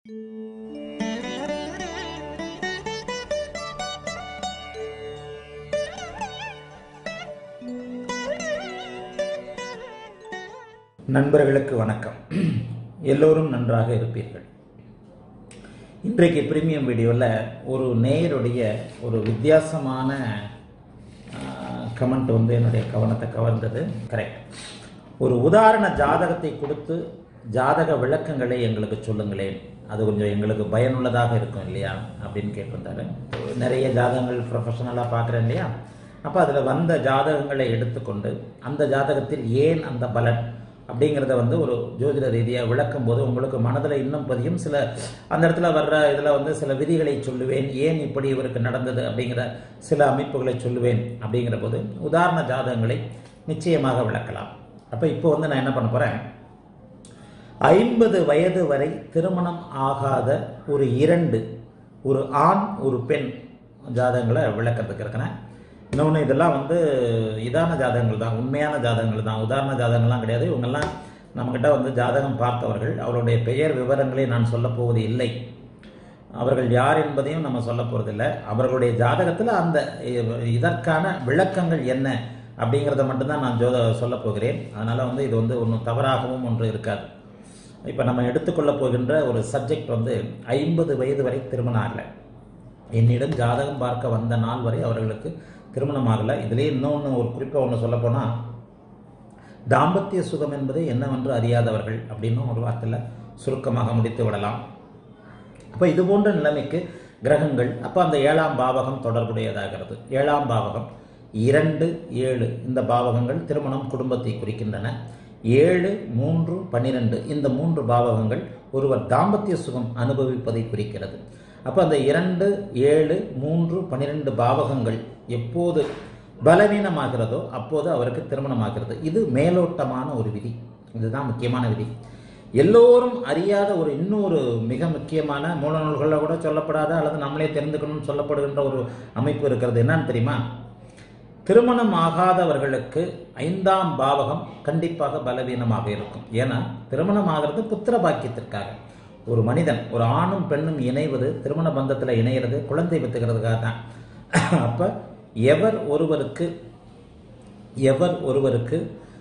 நண்பர்களுக்கு வணக்கம் எல்லோரும் நன்றாக இருப்பீர்கள் இன்றைக்கு பிரீமியம் வீடியோவில் ஒரு நேயருடைய ஒரு வித்தியாசமான கமெண்ட் வந்து என்னுடைய கவனத்தை கவர்ந்தது கரெக்ட் ஒரு உதாரண ஜாதகத்தை கொடுத்து ஜாதக விளக்கங்களை எங்களுக்கு சொல்லுங்களேன் அது கொஞ்சம் எங்களுக்கு பயனுள்ளதாக இருக்கும் இல்லையா அப்படின்னு கேட்டிருந்தாரு நிறைய ஜாதகங்கள் ப்ரொஃபஷனலாக பார்க்குறேன் இல்லையா அப்போ அதில் வந்த ஜாதகங்களை எடுத்துக்கொண்டு அந்த ஜாதகத்தில் ஏன் அந்த பலன் அப்படிங்கிறத வந்து ஒரு ஜோதிட ரீதியாக விளக்கும் போது உங்களுக்கு மனதில் இன்னும் பதியும் சில அந்த இடத்துல வர்ற இதில் வந்து சில விதிகளை சொல்லுவேன் ஏன் இப்படி இவருக்கு நடந்தது அப்படிங்கிற சில அமைப்புகளை சொல்லுவேன் அப்படிங்கிற போது உதாரண ஜாதகங்களை நிச்சயமாக விளக்கலாம் அப்போ இப்போ வந்து நான் என்ன பண்ண போகிறேன் ஐம்பது வயது வரை திருமணம் ஆகாத ஒரு இரண்டு ஒரு ஆண் ஒரு பெண் ஜாதகங்களை விளக்கத்துக்கு இருக்கிறேன் இன்னொன்று இதெல்லாம் வந்து இதான ஜாதகங்கள் தான் உண்மையான ஜாதகங்கள் தான் உதாரண ஜாதகங்கள்லாம் கிடையாது இவங்கெல்லாம் நம்மக்கிட்ட வந்து ஜாதகம் பார்த்தவர்கள் அவருடைய பெயர் விவரங்களை நான் சொல்லப் போவது இல்லை அவர்கள் யார் என்பதையும் நம்ம சொல்ல போகிறதில்லை அவர்களுடைய ஜாதகத்தில் அந்த இதற்கான விளக்கங்கள் என்ன அப்படிங்கிறத மட்டும்தான் நான் ஜோத சொல்ல போகிறேன் அதனால் வந்து இது வந்து ஒன்றும் தவறாகவும் ஒன்று இருக்காது இப்போ நம்ம எடுத்துக்கொள்ள போகின்ற ஒரு சப்ஜெக்ட் வந்து ஐம்பது வயது வரை திருமணம் ஆகலை என்னிடம் ஜாதகம் பார்க்க வந்த நாள் வரை அவர்களுக்கு திருமணம் ஆகலை இதுலேயே இன்னொன்று ஒரு குறிப்பாக ஒன்று சொல்லப்போனால் தாம்பத்திய சுகம் என்பது என்னவென்று அறியாதவர்கள் அப்படின்னு ஒரு வார்த்தையில் சுருக்கமாக முடித்து விடலாம் அப்போ இது போன்ற நிலைமைக்கு கிரகங்கள் அப்போ அந்த ஏழாம் பாவகம் தொடர்புடையதாகிறது ஏழாம் பாவகம் இரண்டு ஏழு இந்த பாவகங்கள் திருமணம் குடும்பத்தை குறிக்கின்றன ஏழு மூன்று பன்னிரெண்டு இந்த மூன்று பாவகங்கள் ஒருவர் தாம்பத்திய சுகம் அனுபவிப்பதை குறிக்கிறது அப்போ அந்த இரண்டு ஏழு மூன்று பன்னிரெண்டு பாவகங்கள் எப்போது பலவீனமாகிறதோ அப்போது அவருக்கு திருமணமாகிறது இது மேலோட்டமான ஒரு விதி இதுதான் முக்கியமான விதி எல்லோரும் அறியாத ஒரு இன்னொரு மிக முக்கியமான மூல நூல்களில் கூட சொல்லப்படாத அல்லது நம்மளே தெரிந்துக்கணும்னு சொல்லப்படுகின்ற ஒரு அமைப்பு இருக்கிறது என்னன்னு தெரியுமா திருமணம் ஆகாதவர்களுக்கு ஐந்தாம் பாவகம் கண்டிப்பாக பலவீனமாக இருக்கும் ஏன்னா திருமணம் ஆகிறது புத்திர பாக்கியத்திற்காக ஒரு மனிதன் ஒரு ஆணும் பெண்ணும் இணைவது திருமண பந்தத்தில் இணைகிறது குழந்தை பெற்றுக்கிறதுக்காக தான் அப்போ எவர் ஒருவருக்கு எவர் ஒருவருக்கு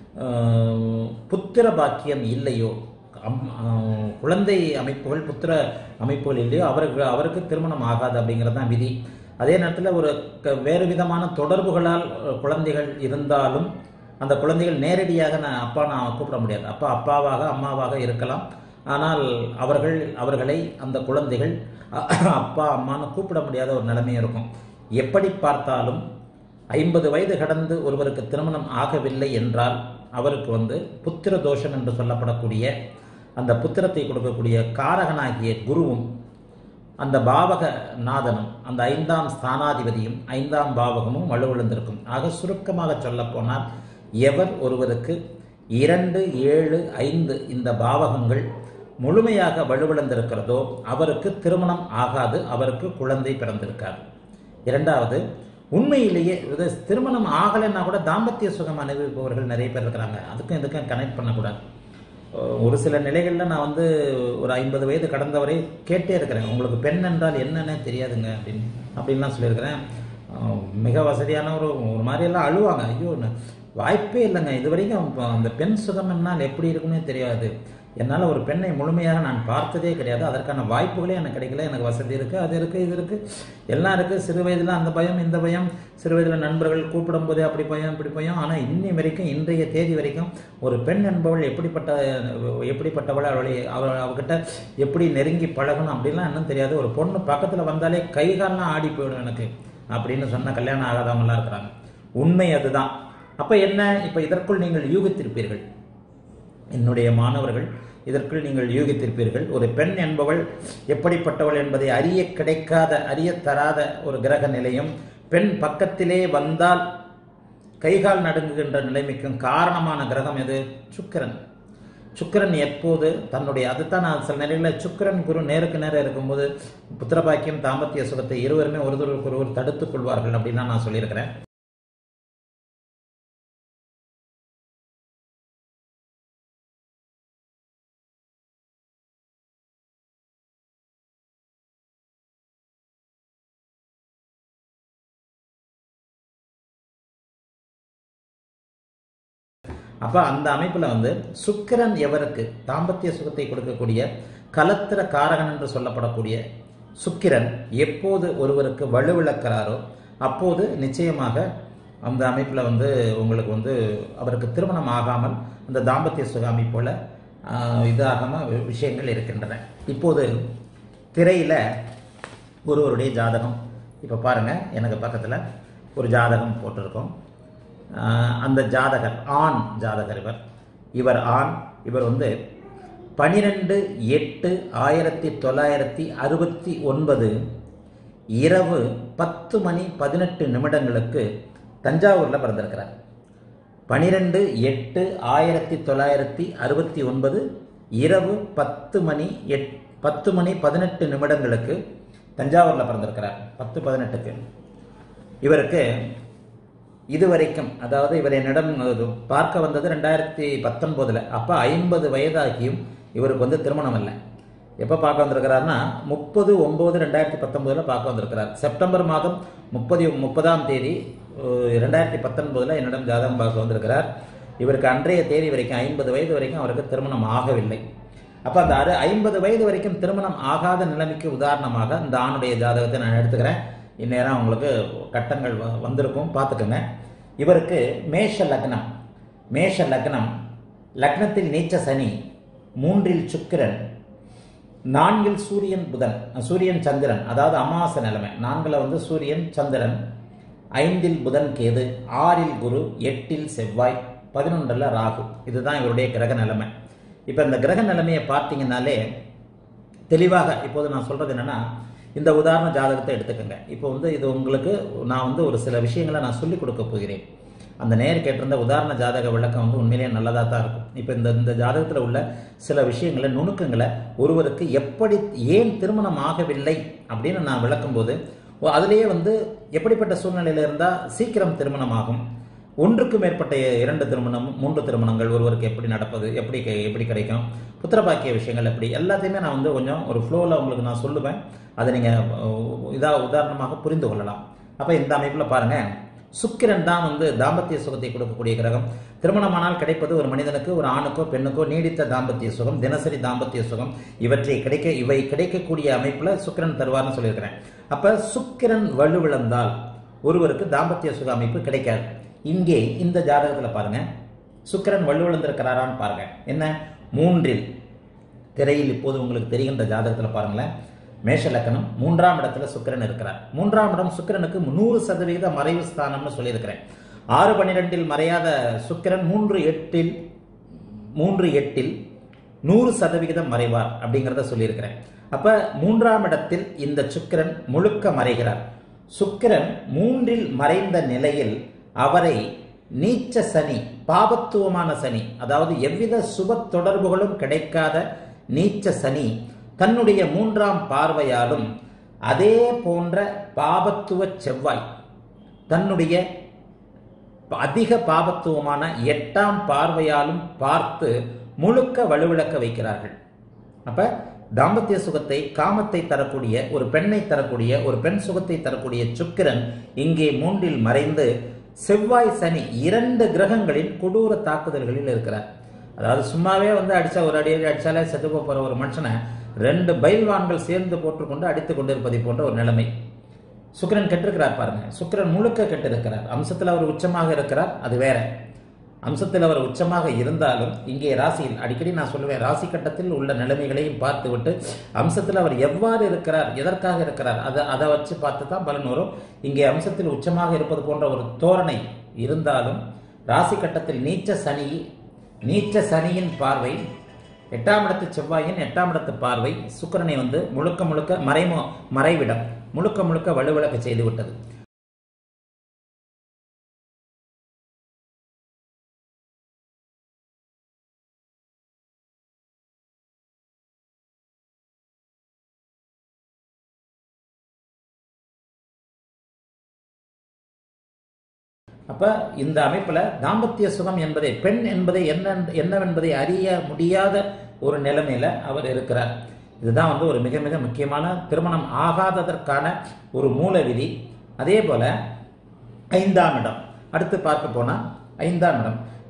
புத்திர பாக்கியம் இல்லையோ குழந்தை அமைப்புகள் புத்திர அமைப்புகள் இல்லையோ அவருக்கு அவருக்கு திருமணம் ஆகாது அப்படிங்கிறது தான் விதி அதே நேரத்தில் ஒரு வேறு விதமான தொடர்புகளால் குழந்தைகள் இருந்தாலும் அந்த குழந்தைகள் நேரடியாக நான் அப்பா நான் கூப்பிட முடியாது அப்பா அப்பாவாக அம்மாவாக இருக்கலாம் ஆனால் அவர்கள் அவர்களை அந்த குழந்தைகள் அப்பா அம்மான்னு கூப்பிட முடியாத ஒரு நிலைமை இருக்கும் எப்படி பார்த்தாலும் ஐம்பது வயது கடந்து ஒருவருக்கு திருமணம் ஆகவில்லை என்றால் அவருக்கு வந்து புத்திர தோஷம் என்று சொல்லப்படக்கூடிய அந்த புத்திரத்தை கொடுக்கக்கூடிய காரகனாகிய குருவும் அந்த பாவக நாதனும் அந்த ஐந்தாம் ஸ்தானாதிபதியும் ஐந்தாம் பாவகமும் வலுவிழந்திருக்கும் ஆக சுருக்கமாக சொல்ல போனால் எவர் ஒருவருக்கு இரண்டு ஏழு ஐந்து இந்த பாவகங்கள் முழுமையாக வலுவிழந்திருக்கிறதோ அவருக்கு திருமணம் ஆகாது அவருக்கு குழந்தை பிறந்திருக்காது இரண்டாவது உண்மையிலேயே இது திருமணம் ஆகலைன்னா கூட தாம்பத்திய சுகம் அனுபவிப்பவர்கள் நிறைய பேர் இருக்கிறாங்க அதுக்கும் இதுக்கும் கனெக்ட் பண்ணக்கூடாது ஒரு சில நிலைகளில் நான் வந்து ஒரு ஐம்பது வயது கடந்தவரை கேட்டே இருக்கிறேன் உங்களுக்கு பெண் என்றால் என்னன்னே தெரியாதுங்க அப்படின்னு அப்படின்லாம் சொல்லியிருக்கிறேன் மிக வசதியான ஒரு ஒரு மாதிரியெல்லாம் அழுவாங்க ஐயோ வாய்ப்பே இல்லைங்க இது வரைக்கும் அந்த பெண் சுகம் என்னால் எப்படி இருக்குன்னே தெரியாது என்னால் ஒரு பெண்ணை முழுமையாக நான் பார்த்ததே கிடையாது அதற்கான வாய்ப்புகளே எனக்கு கிடைக்கல எனக்கு வசதி இருக்குது அது இருக்குது இது இருக்குது எல்லாம் இருக்குது சிறு வயதில் அந்த பயம் இந்த பயம் சிறு வயதில் நண்பர்கள் கூப்பிடும் போதே அப்படி பயம் இப்படி பயம் ஆனால் இன்னி வரைக்கும் இன்றைய தேதி வரைக்கும் ஒரு பெண் என்பவள் எப்படிப்பட்ட எப்படிப்பட்டவள் அவளை அவள் அவகிட்ட எப்படி நெருங்கி பழகணும் அப்படின்லாம் இன்னும் தெரியாது ஒரு பொண்ணு பக்கத்தில் வந்தாலே கைகாலெலாம் ஆடி போயிடும் எனக்கு அப்படின்னு சொன்ன கல்யாணம் ஆகாதவங்களாம் இருக்கிறாங்க உண்மை அதுதான் அப்போ என்ன இப்போ இதற்குள் நீங்கள் யூகித்திருப்பீர்கள் என்னுடைய மாணவர்கள் இதற்குள் நீங்கள் யூகித்திருப்பீர்கள் ஒரு பெண் என்பவள் எப்படிப்பட்டவள் என்பதை அறிய கிடைக்காத அறிய தராத ஒரு கிரக நிலையும் பெண் பக்கத்திலே வந்தால் கைகால் நடுங்குகின்ற நிலைமைக்கும் காரணமான கிரகம் எது சுக்கிரன் சுக்கிரன் எப்போது தன்னுடைய அதுதான் நான் சில நிலையில் சுக்கிரன் குரு நேருக்கு நேரம் இருக்கும்போது புத்திரபாக்கியம் தாம்பத்திய சுகத்தை இருவருமே ஒருவருக்கு ஒருவர் தடுத்துக் கொள்வார்கள் அப்படின்னு நான் சொல்லியிருக்கிறேன் அப்ப அந்த அமைப்புல வந்து சுக்கிரன் எவருக்கு தாம்பத்திய சுகத்தை கொடுக்கக்கூடிய கலத்திர காரகன் என்று சொல்லப்படக்கூடிய சுக்கிரன் எப்போது ஒருவருக்கு வலுவிழக்கிறாரோ அப்போது நிச்சயமாக அந்த அமைப்பில் வந்து உங்களுக்கு வந்து அவருக்கு திருமணம் ஆகாமல் அந்த தாம்பத்திய சுக அமைப்போல ஆஹ், இதாகாம விஷயங்கள் இருக்கின்றன இப்போது திரையில ஒருவருடைய ஜாதகம் இப்போ பாருங்க எனக்கு பக்கத்தில் ஒரு ஜாதகம் போட்டிருக்கோம் ஆஹ், அந்த ஜாதகர் ஆண் ஜாதகர் இவர் இவர் ஆண் இவர் வந்து பனிரெண்டு எட்டு ஆயிரத்தி தொள்ளாயிரத்தி அறுபத்தி ஒன்பது இரவு பத்து மணி பதினெட்டு நிமிடங்களுக்கு தஞ்சாவூரில் பிறந்திருக்கிறார் பனிரெண்டு எட்டு ஆயிரத்தி தொள்ளாயிரத்தி அறுபத்தி ஒன்பது இரவு பத்து மணி எட் பத்து மணி பதினெட்டு நிமிடங்களுக்கு தஞ்சாவூரில் பிறந்திருக்கிறார் பத்து பதினெட்டுக்கு இவருக்கு இதுவரைக்கும் அதாவது இவர் என்னிடம் அது பார்க்க வந்தது ரெண்டாயிரத்தி பத்தொன்பதுல அப்ப ஐம்பது வயதாகியும் இவருக்கு வந்து திருமணம் இல்லை எப்ப பார்க்க வந்திருக்கிறார்னா முப்பது ஒன்பது ரெண்டாயிரத்தி பத்தொன்பதுல பார்க்க வந்திருக்கிறார் செப்டம்பர் மாதம் முப்பது முப்பதாம் தேதி அஹ், ரெண்டாயிரத்தி பத்தொன்பதுல என்னிடம் ஜாதகம் பார்க்க வந்திருக்கிறார் இவருக்கு அன்றைய தேதி வரைக்கும் ஐம்பது வயது வரைக்கும் அவருக்கு திருமணம் ஆகவில்லை அப்ப அந்த அறு ஐம்பது வயது வரைக்கும் திருமணம் ஆகாத நிலைமைக்கு உதாரணமாக இந்த ஆணுடைய ஜாதகத்தை நான் எடுத்துக்கிறேன் இந்நேரம் உங்களுக்கு கட்டங்கள் வ- வந்திருக்கும் பார்த்துக்கோங்க இவருக்கு மேஷ லக்னம் மேஷ லக்னம் லக்னத்தில் நீச்ச சனி மூன்றில் சுக்கிரன் நான்கில் சூரியன் புதன் சூரியன் சந்திரன் அதாவது அமாவாசை நிலைமை நான்குல வந்து சூரியன் சந்திரன் ஐந்தில் புதன் கேது ஆறில் குரு எட்டில் செவ்வாய் பதினொன்றில் ராகு இதுதான் இவருடைய கிரக நிலைமை இப்போ இந்த கிரக நிலைமையை பார்த்தீங்கன்னாலே தெளிவாக இப்போது நான் சொல்றது என்னன்னா இந்த உதாரண ஜாதகத்தை எடுத்துக்கோங்க இப்போ வந்து இது உங்களுக்கு நான் வந்து ஒரு சில விஷயங்களை நான் சொல்லிக் கொடுக்க போகிறேன் அந்த நேர் கேட்டிருந்த உதாரண ஜாதக விளக்கம் வந்து உண்மையிலேயே நல்லதாக தான் இருக்கும் இப்போ இந்த இந்த ஜாதகத்தில் உள்ள சில விஷயங்களை நுணுக்கங்களை ஒருவருக்கு எப்படி ஏன் திருமணம் ஆகவில்லை அப்படின்னு நான் விளக்கும்போது ஓ, அதுலேயே வந்து எப்படிப்பட்ட சூழ்நிலையில் இருந்தால் சீக்கிரம் திருமணம் ஆகும் ஒன்றுக்கு மேற்பட்ட இரண்டு திருமணம் மூன்று திருமணங்கள் ஒருவருக்கு எப்படி நடப்பது எப்படி கி- எப்படி கிடைக்கும் புத்திரபாக்கிய விஷயங்கள் எப்படி எல்லாத்தையுமே நான் வந்து கொஞ்சம் ஒரு ஃப்ளோவில் உங்களுக்கு நான் சொல்லுவேன் அதை நீங்கள் இதாக உதாரணமாக புரிந்து கொள்ளலாம் அப்போ இந்த அமைப்பில் பாருங்க சுக்கிரன் தான் வந்து தாம்பத்திய சுகத்தை கொடுக்கக்கூடிய கிரகம் திருமணமானால் கிடைப்பது ஒரு மனிதனுக்கு ஒரு ஆணுக்கோ பெண்ணுக்கோ நீடித்த தாம்பத்திய சுகம் தினசரி தாம்பத்திய சுகம் இவற்றை கிடைக்க இவை கிடைக்கக்கூடிய அமைப்பில் சுக்கிரன் தருவார்னு சொல்லியிருக்கிறேன் அப்ப சுக்கிரன் வலுவிழந்தால் ஒருவருக்கு தாம்பத்திய சுக அமைப்பு கிடைக்காது இங்கே இந்த ஜாதகத்துல பாருங்க சுக்கிரன் வலுவிழந்திருக்கிறாரான்னு பாருங்க என்ன மூன்றில் திரையில் இப்போது உங்களுக்கு தெரிகின்ற ஜாதகத்துல பாருங்களேன் மேஷ லக்கணம் மூன்றாம் இடத்துல சுக்கிரன் இருக்கிறார் மூன்றாம் இடம் சுக்கிரனுக்கு நூறு சதவிகித மறைவு ஸ்தானம்னு சொல்லியிருக்கிறேன் ஆறு பன்னிரெண்டில் மறையாத சுக்கிரன் மூன்று எட்டில் மூன்று எட்டில் நூறு சதவிகிதம் மறைவார் அப்படிங்கிறத சொல்லியிருக்கிறேன் அப்ப மூன்றாம் இடத்தில் இந்த சுக்கிரன் முழுக்க மறைகிறார் சுக்கிரன் மூன்றில் மறைந்த நிலையில் அவரை நீச்ச சனி பாபத்துவமான சனி அதாவது எவ்வித சுப தொடர்புகளும் கிடைக்காத நீச்ச சனி தன்னுடைய மூன்றாம் பார்வையாலும் அதே போன்ற பாபத்துவ செவ்வாய் தன்னுடைய அதிக பாபத்துவமான எட்டாம் பார்வையாலும் பார்த்து முழுக்க வலுவிழக்க வைக்கிறார்கள் அப்ப தாம்பத்திய சுகத்தை காமத்தை தரக்கூடிய ஒரு பெண்ணை தரக்கூடிய ஒரு பெண் சுகத்தை தரக்கூடிய சுக்கிரன் இங்கே மூன்றில் மறைந்து செவ்வாய் சனி இரண்டு கிரகங்களின் கொடூர தாக்குதல்களில் இருக்கிறார் அதாவது சும்மாவே வந்து அடிச்சா ஒரு அடி அடி அடிச்சாலே செத்து போற ஒரு மனுஷனை ரெண்டு பைல்வான்கள் சேர்ந்து போட்டுக்கொண்டு அடித்துக் கொண்டிருப்பதை போன்ற ஒரு நிலைமை சுக்கிரன் கெட்டிருக்கிறார் பாருங்க சுக்கிரன் முழுக்க கெட்டிருக்கிறார் அம்சத்தில் அவர் உச்சமாக இருக்கிறார் அது வேற அம்சத்தில் அவர் உச்சமாக இருந்தாலும் இங்கே ராசியில் அடிக்கடி நான் சொல்லுவேன் ராசி கட்டத்தில் உள்ள நிலைமைகளையும் பார்த்துவிட்டு அம்சத்தில் அவர் எவ்வாறு இருக்கிறார் எதற்காக இருக்கிறார் அதை அதை வச்சு பார்த்து தான் பலன் வரும் இங்கே அம்சத்தில் உச்சமாக இருப்பது போன்ற ஒரு தோரணை இருந்தாலும் ராசி கட்டத்தில் நீச்ச சனி நீச்ச சனியின் பார்வை எட்டாம் இடத்து செவ்வாயின் எட்டாம் இடத்து பார்வை சுக்கிரனை வந்து முழுக்க முழுக்க மறைமு மறைவிடம் முழுக்க முழுக்க வலுவிளக்க செய்து விட்டது அப்ப இந்த அமைப்புல தாம்பத்திய சுகம் என்பதை பெண் என்பதை என்ன என்னவென்பதை அறிய முடியாத ஒரு நிலைமையில அவர் இருக்கிறார் இதுதான் வந்து ஒரு மிக மிக முக்கியமான திருமணம் ஆகாததற்கான ஒரு மூல விதி அதே போல ஐந்தாம் இடம் அடுத்து பார்க்க போனா ஐந்தாம் இடம்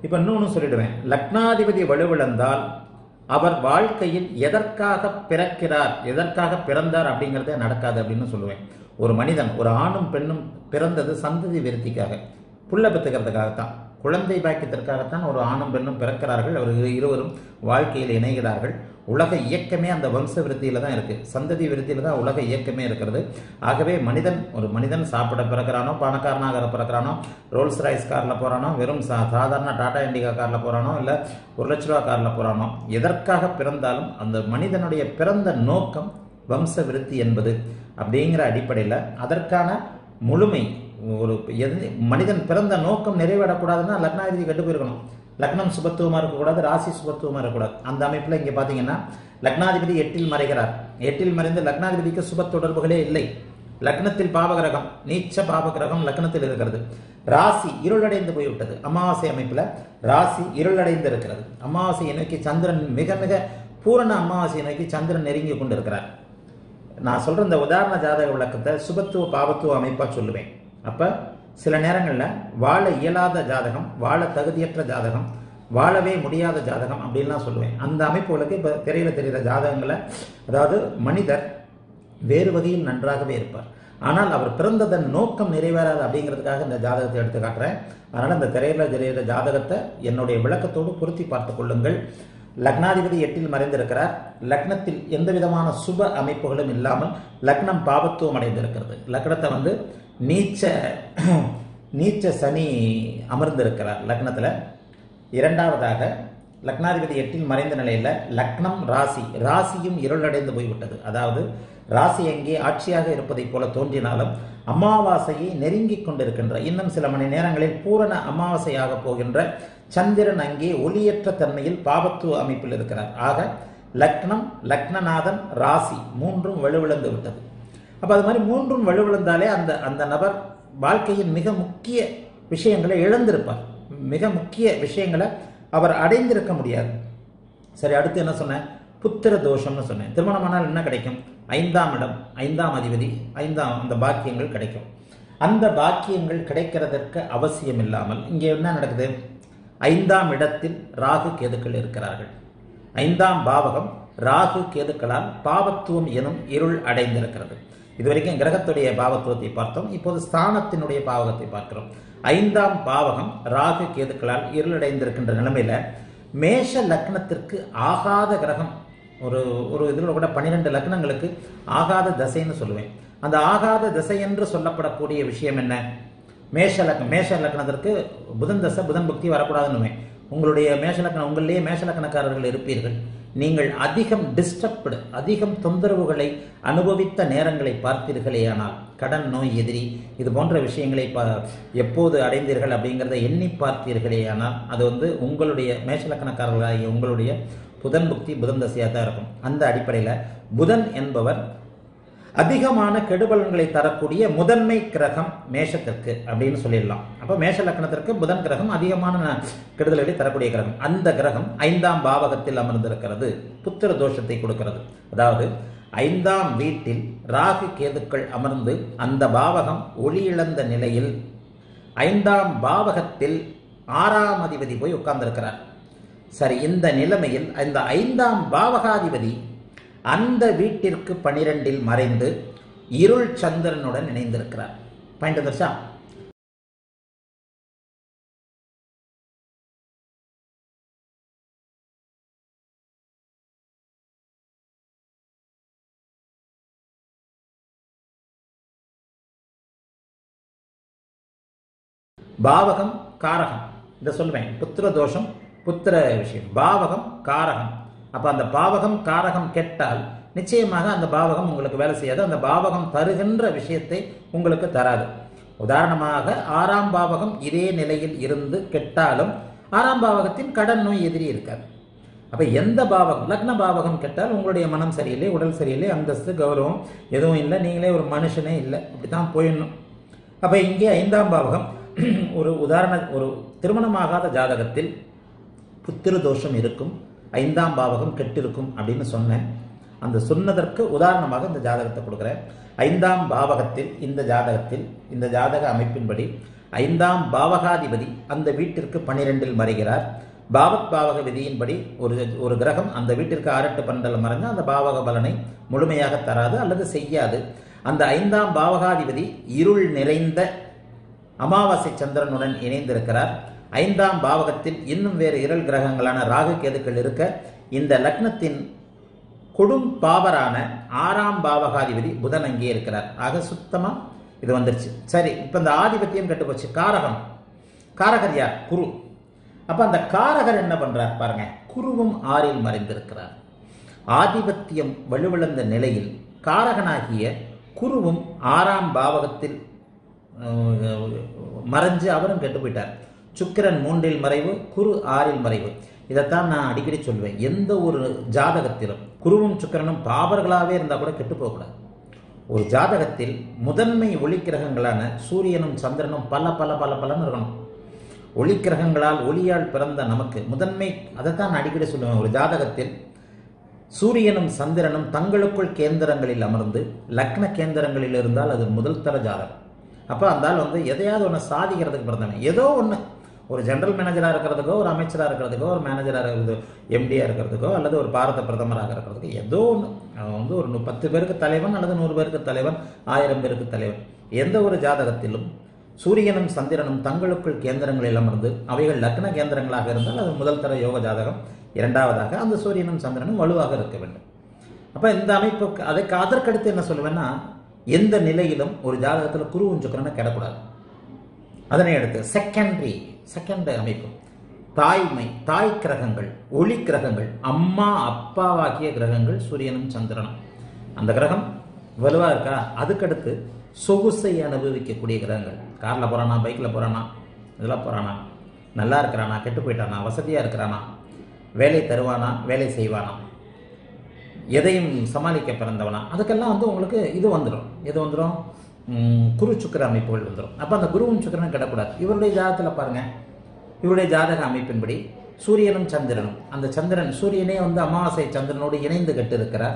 இப்போ இன்னொன்று சொல்லிடுவேன் லக்னாதிபதி வலுவிழந்தால் அவர் வாழ்க்கையில் எதற்காக பிறக்கிறார் எதற்காக பிறந்தார் அப்படிங்கிறதே நடக்காது அப்படின்னு சொல்லுவேன் ஒரு மனிதன் ஒரு ஆணும் பெண்ணும் பிறந்தது சந்ததி விருத்திக்காக புள்ள பெற்றுக்கிறதுக்காகத்தான் குழந்தை பாக்கியத்திற்காகத்தான் ஒரு ஆணும் பெண்ணும் பிறக்கிறார்கள் அவர்கள் இருவரும் வாழ்க்கையில் இணைகிறார்கள் உலக இயக்கமே அந்த வம்ச விருத்தியில தான் இருக்கு சந்ததி விருத்தியில தான் உலக இயக்கமே இருக்கிறது ஆகவே மனிதன் ஒரு மனிதன் சாப்பிட பிறக்கிறானோ பணக்காரனாக பிறக்கிறானோ ரோல்ஸ் ராய்ஸ் காரில் போறானோ வெறும் சா சாதாரண டாடா இண்டிகா காரில் போறானோ இல்லை ஒரு லட்ச ரூபா காரில் போறானோ எதற்காக பிறந்தாலும் அந்த மனிதனுடைய பிறந்த நோக்கம் வம்ச விருத்தி என்பது அப்படிங்கிற அடிப்படையில் அதற்கான முழுமை ஒரு எது மனிதன் பிறந்த நோக்கம் நிறைவேறக்கூடாதுன்னா லக்னாதிபதி கெட்டு போயிருக்கணும் லக்னம் சுபத்துவமாக இருக்கக்கூடாது ராசி சுபத்துவமாக இருக்கக்கூடாது அந்த அமைப்பில் இங்கே பார்த்தீங்கன்னா லக்னாதிபதி எட்டில் மறைகிறார் எட்டில் மறைந்து லக்னாதிபதிக்கு சுப தொடர்புகளே இல்லை லக்னத்தில் பாவகிரகம் நீச்ச பாவகிரகம் லக்னத்தில் இருக்கிறது ராசி இருளடைந்து போய்விட்டது அமாவாசை அமைப்பில் ராசி இருளடைந்து இருக்கிறது அமாவாசையை நோக்கி சந்திரன் மிக மிக பூரண அமாவாசையை நோக்கி சந்திரன் நெருங்கி கொண்டு இருக்கிறார் நான் சொல்ற இந்த உதாரண ஜாதக விளக்கத்தை சுபத்துவ பாவத்துவ அமைப்பா சொல்லுவேன் அப்ப சில நேரங்களில் வாழ இயலாத ஜாதகம் வாழ தகுதியற்ற ஜாதகம் வாழவே முடியாத ஜாதகம் அப்படின்லாம் சொல்லுவேன் அந்த அமைப்புகளுக்கு இப்போ திரையில தெரிகிற ஜாதகங்களை அதாவது மனிதர் வேறு வகையில் நன்றாகவே இருப்பார் ஆனால் அவர் பிறந்ததன் நோக்கம் நிறைவேறாது அப்படிங்கிறதுக்காக இந்த ஜாதகத்தை எடுத்து காட்டுறேன் அதனால் இந்த திரையில தெரிகிற ஜாதகத்தை என்னுடைய விளக்கத்தோடு பொருத்தி பார்த்துக் கொள்ளுங்கள் லக்னாதிபதி எட்டில் மறைந்திருக்கிறார் லக்னத்தில் எந்த விதமான சுப அமைப்புகளும் இல்லாமல் லக்னம் பாவத்துவம் அடைந்திருக்கிறது லக்னத்தை வந்து நீச்ச நீச்ச சனி அமர்ந்திருக்கிறார் லக்னத்தில் இரண்டாவதாக லக்னாதிபதி எட்டில் மறைந்த நிலையில் லக்னம் ராசி ராசியும் இருளடைந்து போய்விட்டது அதாவது ராசி எங்கே ஆட்சியாக இருப்பதைப் போல தோன்றினாலும் அமாவாசையை நெருங்கிக் கொண்டிருக்கின்ற இன்னும் சில மணி நேரங்களில் பூரண அமாவாசையாக போகின்ற சந்திரன் அங்கே ஒளியற்ற தன்மையில் பாவத்துவ அமைப்பில் இருக்கிறார் ஆக லக்னம் லக்னநாதன் ராசி மூன்றும் வலுவிழந்து விட்டது அப்ப அது மாதிரி மூன்றும் வலுவிழந்தாலே அந்த அந்த நபர் வாழ்க்கையின் மிக முக்கிய விஷயங்களை இழந்திருப்பார் மிக முக்கிய விஷயங்களை அவர் அடைந்திருக்க முடியாது சரி அடுத்து என்ன சொன்னேன் புத்திர தோஷம்னு சொன்னேன் திருமணமானால் என்ன கிடைக்கும் ஐந்தாம் இடம் ஐந்தாம் அதிபதி ஐந்தாம் அந்த பாக்கியங்கள் கிடைக்கும் அந்த பாக்கியங்கள் கிடைக்கிறதற்கு அவசியம் இல்லாமல் இங்கே என்ன நடக்குது ஐந்தாம் இடத்தில் ராகு கேதுக்கள் இருக்கிறார்கள் ஐந்தாம் பாவகம் ராகு கேதுக்களால் பாவத்துவம் எனும் இருள் அடைந்திருக்கிறது இதுவரைக்கும் கிரகத்துடைய பாவத்துவத்தை பார்த்தோம் இப்போது ஸ்தானத்தினுடைய பாவகத்தை பார்க்கிறோம் ஐந்தாம் பாவகம் ராகு கேதுக்களால் இருளடைந்திருக்கின்ற நிலைமையில மேஷ லக்னத்திற்கு ஆகாத கிரகம் ஒரு ஒரு இதில் கூட பன்னிரெண்டு லக்னங்களுக்கு ஆகாத தசைன்னு சொல்லுவேன் அந்த ஆகாத திசை என்று சொல்லப்படக்கூடிய விஷயம் என்ன மேஷ லக்னம் மேஷ லக்னத்திற்கு புதன் தசை புதன் புக்தி வரக்கூடாதுன்னு உங்களுடைய மேஷ லக்னம் உங்களிலேயே மேஷ லக்னக்காரர்கள் இருப்பீர்கள் நீங்கள் அதிகம் டிஸ்டர்ப்டு அதிகம் தொந்தரவுகளை அனுபவித்த நேரங்களை பார்த்தீர்களேயானால் கடன் நோய் எதிரி இது போன்ற விஷயங்களை ப எப்போது அடைந்தீர்கள் அப்படிங்கிறத எண்ணி பார்த்தீர்களேயானால் அது வந்து உங்களுடைய மேஷலக்கணக்காரர்களாகிய உங்களுடைய புதன் புக்தி புதன் தசையாக தான் இருக்கும் அந்த அடிப்படையில் புதன் என்பவர் அதிகமான கெடுபலன்களை தரக்கூடிய முதன்மை கிரகம் மேஷத்திற்கு அப்படின்னு சொல்லிடலாம் அப்போ மேஷ லக்னத்திற்கு புதன் கிரகம் அதிகமான கெடுதல்களை தரக்கூடிய கிரகம் அந்த கிரகம் ஐந்தாம் பாவகத்தில் அமர்ந்திருக்கிறது புத்திர தோஷத்தை கொடுக்கிறது அதாவது ஐந்தாம் வீட்டில் ராகு கேதுக்கள் அமர்ந்து அந்த பாவகம் ஒளியிழந்த நிலையில் ஐந்தாம் பாவகத்தில் ஆறாம் அதிபதி போய் உட்கார்ந்திருக்கிறார் சரி இந்த நிலைமையில் இந்த ஐந்தாம் பாவகாதிபதி அந்த வீட்டிற்கு பனிரெண்டில் மறைந்து இருள் சந்திரனுடன் இணைந்திருக்கிறார் பாயிண்ட் தர்ஷா பாவகம் காரகம் இதை சொல்லுவேன் புத்திர தோஷம் புத்திர விஷயம் பாவகம் காரகம் அப்ப அந்த பாவகம் காரகம் கெட்டால் நிச்சயமாக அந்த பாவகம் உங்களுக்கு வேலை செய்யாது அந்த பாவகம் தருகின்ற விஷயத்தை உங்களுக்கு தராது உதாரணமாக ஆறாம் பாவகம் இதே நிலையில் இருந்து கெட்டாலும் ஆறாம் பாவகத்தின் கடன் நோய் எதிரி இருக்காது அப்ப எந்த பாவகம் லக்ன பாவகம் கெட்டால் உங்களுடைய மனம் சரியில்லை உடல் சரியில்லை அந்தஸ்து கௌரவம் எதுவும் இல்லை நீங்களே ஒரு மனுஷனே இல்லை அப்படித்தான் போயிடணும் அப்ப இங்கே ஐந்தாம் பாவகம் ஒரு உதாரண ஒரு திருமணமாகாத ஜாதகத்தில் புத்திர தோஷம் இருக்கும் ஐந்தாம் பாவகம் கெட்டிருக்கும் அப்படின்னு சொன்னேன் அந்த சொன்னதற்கு உதாரணமாக இந்த ஜாதகத்தை கொடுக்குறேன் ஐந்தாம் பாவகத்தில் இந்த ஜாதகத்தில் இந்த ஜாதக அமைப்பின்படி ஐந்தாம் பாவகாதிபதி அந்த வீட்டிற்கு பனிரெண்டில் மறைகிறார் பாவத் பாவக விதியின்படி ஒரு ஒரு கிரகம் அந்த வீட்டிற்கு ஆறெட்டு பன்னெண்டில் மறைந்து அந்த பாவக பலனை முழுமையாக தராது அல்லது செய்யாது அந்த ஐந்தாம் பாவகாதிபதி இருள் நிறைந்த அமாவாசை சந்திரனுடன் இணைந்திருக்கிறார் ஐந்தாம் பாவகத்தில் இன்னும் வேறு இருள் கிரகங்களான ராகு கேதுக்கள் இருக்க இந்த லக்னத்தின் கொடும் பாவரான ஆறாம் பாவகாதிபதி புதன் அங்கே இருக்கிறார் ஆக சுத்தமா இது வந்துருச்சு சரி இப்போ இந்த ஆதிபத்தியம் கெட்டு போச்சு காரகம் காரகர் யார் குரு அப்ப அந்த காரகர் என்ன பண்றார் பாருங்க குருவும் ஆறில் மறைந்திருக்கிறார் ஆதிபத்தியம் வலுவிழந்த நிலையில் காரகனாகிய குருவும் ஆறாம் பாவகத்தில் அஹ், மறைஞ்சு அவரும் கெட்டு போயிட்டார் சுக்கிரன் மூன்றில் மறைவு குரு ஆறில் மறைவு இதைத்தான் நான் அடிக்கடி சொல்வேன் எந்த ஒரு ஜாதகத்திலும் குருவும் சுக்கிரனும் பாபர்களாகவே இருந்தால் கூட கெட்டு போகக்கூடாது ஒரு ஜாதகத்தில் முதன்மை ஒளிக்கிரகங்களான சூரியனும் சந்திரனும் பல பல பல பலன்னு இருக்கணும் ஒளிக்கிரகங்களால் ஒளியால் பிறந்த நமக்கு முதன்மை அதைத்தான் நான் அடிக்கடி சொல்லுவேன் ஒரு ஜாதகத்தில் சூரியனும் சந்திரனும் தங்களுக்குள் கேந்திரங்களில் அமர்ந்து லக்ன கேந்திரங்களில் இருந்தால் அது முதல் தர ஜாதகம் அப்போ அந்த ஆள் வந்து எதையாவது ஒன்று சாதிக்கிறதுக்கு பிறந்தவன் ஏதோ ஒன்று ஒரு ஜெனரல் மேனேஜராக இருக்கிறதுக்கோ ஒரு அமைச்சராக இருக்கிறதுக்கோ ஒரு மேனேஜராக இருக்கிறது எம்டியாக இருக்கிறதுக்கோ அல்லது ஒரு பாரத பிரதமராக இருக்கிறதுக்கோ ஏதோ ஒன்று அவன் வந்து ஒரு நு- பத்து பேருக்கு தலைவன் அல்லது நூறு பேருக்கு தலைவன் ஆயிரம் பேருக்கு தலைவன் எந்த ஒரு ஜாதகத்திலும் சூரியனும் சந்திரனும் தங்களுக்குள் கேந்திரங்களில் அமர்ந்து அவைகள் லக்ன கேந்திரங்களாக இருந்தால் அது முதல் தர யோக ஜாதகம் இரண்டாவதாக அந்த சூரியனும் சந்திரனும் வலுவாக இருக்க வேண்டும் அப்ப இந்த அமைப்புக்கு அதுக்கு அதற்கடுத்து என்ன சொல்லுவேன்னா எந்த நிலையிலும் ஒரு ஜாதகத்தில் குருவும் சுக்கிரனை கிடக்கூடாது அதனை அடுத்து செகண்டரி செகண்ட் அமைப்பு தாய்மை தாய் கிரகங்கள் ஒளி கிரகங்கள் அம்மா அப்பாவாகிய கிரகங்கள் சூரியனும் சந்திரனும் அந்த கிரகம் வலுவா இருக்கா அதுக்கடுத்து சொகுசை அனுபவிக்கக்கூடிய கிரகங்கள் கார்ல போறானா பைக்ல போறானா இதெல்லாம் போறானா நல்லா இருக்கிறானா கெட்டு போயிட்டானா வசதியா இருக்கிறானா வேலை தருவானா வேலை செய்வானா எதையும் சமாளிக்க பிறந்தவனா அதுக்கெல்லாம் வந்து உங்களுக்கு இது வந்துடும் எது வந்துடும் குரு சுக்கிர அமைப்புகள் வந்துடும் அப்போ அந்த குருவும் சுக்கிரனும் கிடக்கூடாது இவருடைய ஜாதகத்தில் பாருங்க இவருடைய ஜாதக அமைப்பின்படி சூரியனும் சந்திரனும் அந்த சந்திரன் சூரியனே வந்து அமாவாசை சந்திரனோடு இணைந்து கட்டு இருக்கிறார்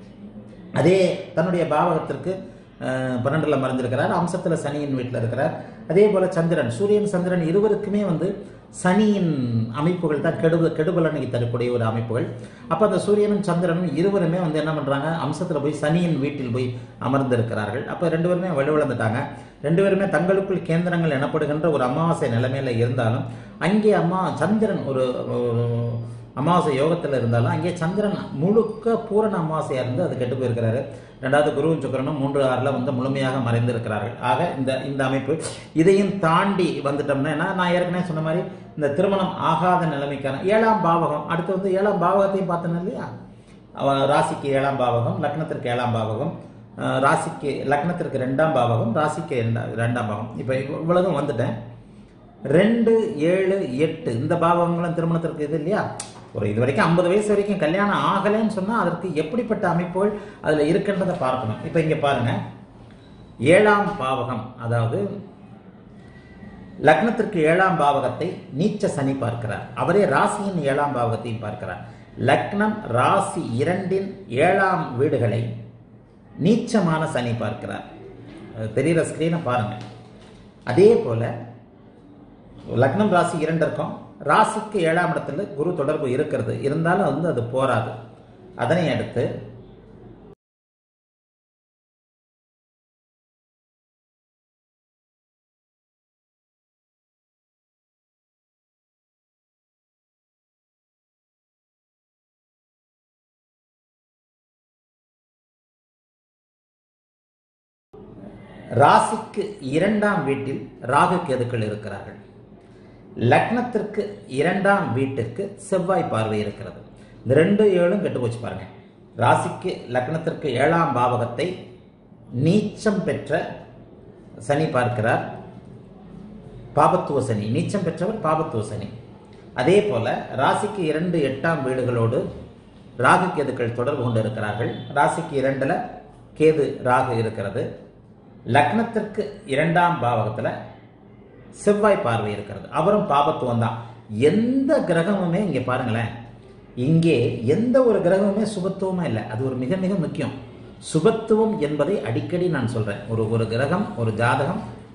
அதே தன்னுடைய பாவகத்திற்கு அஹ், பன்னெண்டுல மறைஞ்சிருக்கிறார் அம்சத்துல சனியின் வீட்டில் இருக்கிறார் அதே போல சந்திரன் சூரியன் சந்திரன் இருவருக்குமே வந்து சனியின் அமைப்புகள் தான் கெடு கெடுபலனை தரக்கூடிய ஒரு அமைப்புகள் அப்போ அந்த சூரியனும் சந்திரனும் இருவருமே வந்து என்ன பண்றாங்க அம்சத்துல போய் சனியின் வீட்டில் போய் அமர்ந்திருக்கிறார்கள் அப்போ ரெண்டு பேருமே வலுவிழந்துட்டாங்க ரெண்டு பேருமே தங்களுக்குள் கேந்திரங்கள் எனப்படுகின்ற ஒரு அமாவாசை நிலைமையில இருந்தாலும் அங்கே அம்மா சந்திரன் ஒரு ஒரு அமாவாசை யோகத்தில் இருந்தாலும் அங்கே சந்திரன் முழுக்க பூரண அமாவாசையாக இருந்து அது கெட்டு போயிருக்கிறாரு ரெண்டாவது குருவும் சுக்கிரனும் மூன்று ஆறில் வந்து முழுமையாக மறைந்திருக்கிறார்கள் ஆக இந்த இந்த அமைப்பு இதையும் தாண்டி வந்துட்டோம்னா என்ன, நான் ஏற்கனவே சொன்ன மாதிரி இந்த திருமணம் ஆகாத நிலைமைக்கான ஏழாம் பாவகம் அடுத்து வந்து ஏழாம் பாவகத்தையும் பார்த்தோம் இல்லையா அவ ராசிக்கு ஏழாம் பாவகம் லக்னத்திற்கு ஏழாம் பாவகம் அஹ் ராசிக்கு லக்னத்திற்கு ரெண்டாம் பாவகம் ராசிக்கு ரெண்டா ரெண்டாம் பாவகம் இப்போ இவ்வளவும் வந்துட்டேன் ரெண்டு ஏழு எட்டு இந்த பாவங்களும் திருமணத்திற்கு இது இல்லையா ஒரு இது வரைக்கும் ஐம்பது வயசு வரைக்கும் கல்யாணம் ஆகலைன்னு சொன்னா அதற்கு எப்படிப்பட்ட அமைப்புகள் அதுல இருக்கின்றதை பார்க்கணும் இப்போ இங்க பாருங்க ஏழாம் பாவகம் அதாவது லக்னத்திற்கு ஏழாம் பாவகத்தை நீச்ச சனி பார்க்கிறார் அவரே ராசியின் ஏழாம் பாவகத்தையும் பார்க்கிறார் லக்னம் ராசி இரண்டின் ஏழாம் வீடுகளை நீச்சமான சனி பார்க்கிறார் அது தெரிகிற ஸ்கிரீனை பாருங்க அதே போல லக்னம் ராசி இரண்டு இருக்கும் ராசிக்கு ஏழாம் இடத்துல குரு தொடர்பு இருக்கிறது இருந்தாலும் வந்து அது போராது அதனை அடுத்து ராசிக்கு இரண்டாம் வீட்டில் ராகு கேதுக்கள் இருக்கிறார்கள் லக்னத்திற்கு இரண்டாம் வீட்டிற்கு செவ்வாய் பார்வை இருக்கிறது இந்த ரெண்டு ஏழும் கெட்டு போச்சு பாருங்க ராசிக்கு லக்னத்திற்கு ஏழாம் பாவகத்தை நீச்சம் பெற்ற சனி பார்க்கிறார் பாபத்துவ சனி நீச்சம் பெற்றவர் பாபத்துவ சனி அதே போல ராசிக்கு இரண்டு எட்டாம் வீடுகளோடு ராகு கேதுக்கள் தொடர்பு கொண்டு இருக்கிறார்கள் ராசிக்கு இரண்டுல கேது ராகு இருக்கிறது லக்னத்திற்கு இரண்டாம் பாவகத்துல செவ்வாய் பார்வை இருக்கிறது அவரும் பாபத்துவம் தான் எந்த கிரகமுமே இங்க பாருங்களேன் இங்கே எந்த ஒரு கிரகமுமே சுபத்துவமே இல்லை அது ஒரு மிக மிக முக்கியம் சுபத்துவம் என்பதை அடிக்கடி நான் சொல்றேன் ஒரு ஒரு கிரகம் ஒரு ஜாதகம்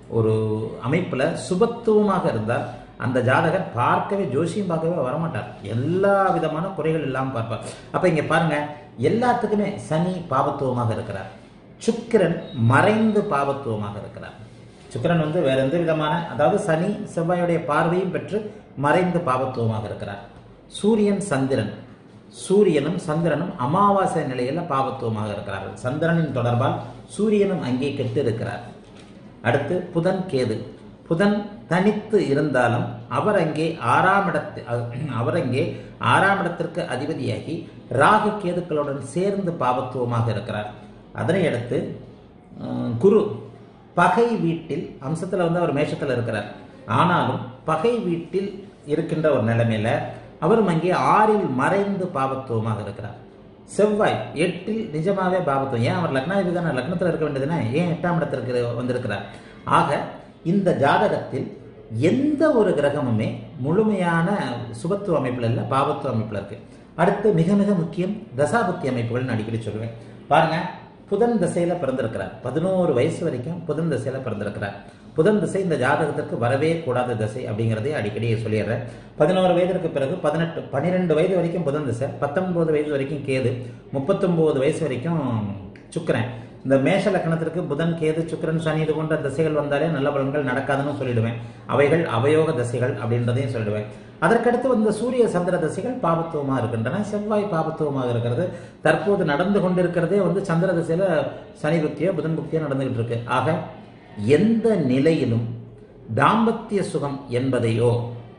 ஒரு அமைப்புல சுபத்துவமாக இருந்தால் அந்த ஜாதகர் பார்க்கவே ஜோசியம் பார்க்கவே வரமாட்டார் எல்லா விதமான குறைகள் இல்லாமல் பார்ப்பார் அப்ப இங்க பாருங்க எல்லாத்துக்குமே சனி பாபத்துவமாக இருக்கிறார் சுக்கிரன் மறைந்து பாபத்துவமாக இருக்கிறார் சுக்கிரன் வந்து வேற எந்த விதமான அதாவது சனி செவ்வாயுடைய பார்வையும் பெற்று மறைந்து பாபத்துவமாக இருக்கிறார் சூரியன் சந்திரன் சூரியனும் சந்திரனும் அமாவாசை நிலையில பாபத்துவமாக இருக்கிறார்கள் சந்திரனின் தொடர்பால் சூரியனும் அங்கே கெட்டு இருக்கிறார் அடுத்து புதன் கேது புதன் தனித்து இருந்தாலும் அவர் அங்கே ஆறாம் இடத்து அவர் அங்கே ஆறாம் இடத்திற்கு அதிபதியாகி ராகு கேதுக்களுடன் சேர்ந்து பாவத்துவமாக இருக்கிறார் அதனை அடுத்து அஹ், குரு பகை வீட்டில் அம்சத்தில் வந்து அவர் மேஷத்தில் இருக்கிறார் ஆனாலும் பகை வீட்டில் இருக்கின்ற ஒரு நிலைமையில அவரும் அங்கே ஆறில் மறைந்து பாவத்துவமாக இருக்கிறார் செவ்வாய் எட்டில் நிஜமாவே பாவத்துவம் ஏன் அவர் லக்னாதிபதி தானே லக்னத்தில் இருக்க வேண்டியதுன்னா ஏன் எட்டாம் இடத்திற்கு வந்திருக்கிறார் ஆக இந்த ஜாதகத்தில் எந்த ஒரு கிரகமுமே முழுமையான சுபத்துவ அமைப்பில் இல்லை பாவத்துவ அமைப்பில் இருக்கு அடுத்து மிக மிக முக்கியம் தசாபுத்தி அமைப்புகள் நான் அடிக்கடி சொல்லுவேன் பாருங்க புதன் திசையில பிறந்திருக்கிறார் பதினோரு வயசு வரைக்கும் புதன் திசையில பிறந்திருக்கிறார் புதன் திசை இந்த ஜாதகத்திற்கு வரவே கூடாத திசை அப்படிங்கிறதை அடிக்கடி சொல்லிடுறேன் பதினோரு வயதிற்கு பிறகு பதினெட்டு பன்னிரெண்டு வயது வரைக்கும் புதன் திசை பத்தொன்பது வயது வரைக்கும் கேது முப்பத்தொன்பது வயசு வரைக்கும் சுக்கிரன் இந்த மேஷ லக்கணத்திற்கு புதன் கேது சுக்கிரன் சனி இது போன்ற திசைகள் வந்தாலே நல்ல பலன்கள் நடக்காதுன்னு சொல்லிடுவேன் அவைகள் அவயோக திசைகள் அப்படின்றதையும் சொல்லிடுவேன் அதற்கடுத்து வந்த சூரிய சந்திர திசைகள் பாபத்துவமாக இருக்கின்றன செவ்வாய் பாபத்துவமாக இருக்கிறது தற்போது நடந்து கொண்டிருக்கிறதே வந்து சந்திர திசையில சனி புக்தியோ புதன் புக்தியோ நடந்துகிட்டு இருக்கு ஆக எந்த நிலையிலும் தாம்பத்திய சுகம் என்பதையோ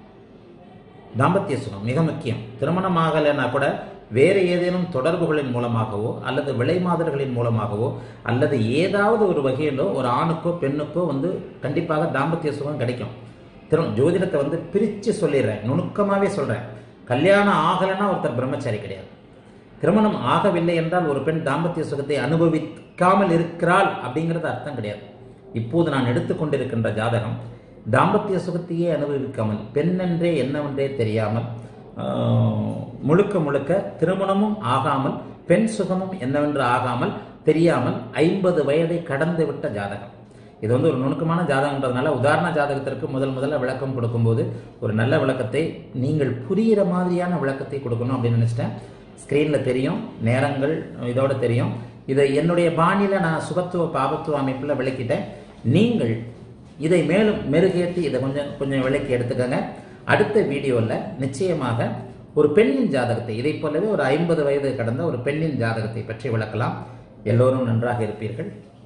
தாம்பத்திய சுகம் மிக முக்கியம் திருமணம் ஆகலைன்னா கூட வேறு ஏதேனும் தொடர்புகளின் மூலமாகவோ அல்லது விளைமாதர்களின் மூலமாகவோ அல்லது ஏதாவது ஒரு வகையிலோ ஒரு ஆணுக்கோ பெண்ணுக்கோ வந்து கண்டிப்பாக தாம்பத்திய சுகம் கிடைக்கும் திரு ஜோதிடத்தை வந்து பிரித்து சொல்லிடுறேன் நுணுக்கமாகவே சொல்கிறேன் கல்யாணம் ஆகலைன்னா ஒருத்தர் பிரம்மச்சாரி கிடையாது திருமணம் ஆகவில்லை என்றால் ஒரு பெண் தாம்பத்திய சுகத்தை அனுபவிக்காமல் இருக்கிறாள் அப்படிங்கிறது அர்த்தம் கிடையாது இப்போது நான் எடுத்துக்கொண்டிருக்கின்ற ஜாதகம் தாம்பத்திய சுகத்தையே அனுபவிக்காமல் பெண்ணென்றே என்னவென்றே தெரியாமல் ஆஹ், முழுக்க முழுக்க திருமணமும் ஆகாமல் பெண் சுகமும் என்னவென்று ஆகாமல் தெரியாமல் ஐம்பது வயதை கடந்து விட்ட ஜாதகம் இது வந்து ஒரு நுணுக்கமான ஜாதகம்ன்றதுனால உதாரண ஜாதகத்திற்கு முதல் முதல்ல விளக்கம் கொடுக்கும்போது ஒரு நல்ல விளக்கத்தை நீங்கள் புரிகிற மாதிரியான விளக்கத்தை கொடுக்கணும் அப்படின்னு நினச்சிட்டேன் ஸ்க்ரீனில் தெரியும் நேரங்கள் இதோட தெரியும் இதை என்னுடைய பாணியில் நான் சுகத்துவ பாபத்துவ அமைப்பில் விளக்கிட்டேன் நீங்கள் இதை மேலும் மெருகேற்றி இதை கொஞ்சம் கொஞ்சம் விளக்கி எடுத்துக்கோங்க அடுத்த வீடியோவில் நிச்சயமாக ஒரு பெண்ணின் ஜாதகத்தை இதைப் போலவே ஒரு ஐம்பது வயது கடந்த ஒரு பெண்ணின் ஜாதகத்தை பற்றி விளக்கலாம் எல்லோரும் நன்றாக இருப்பீர்கள்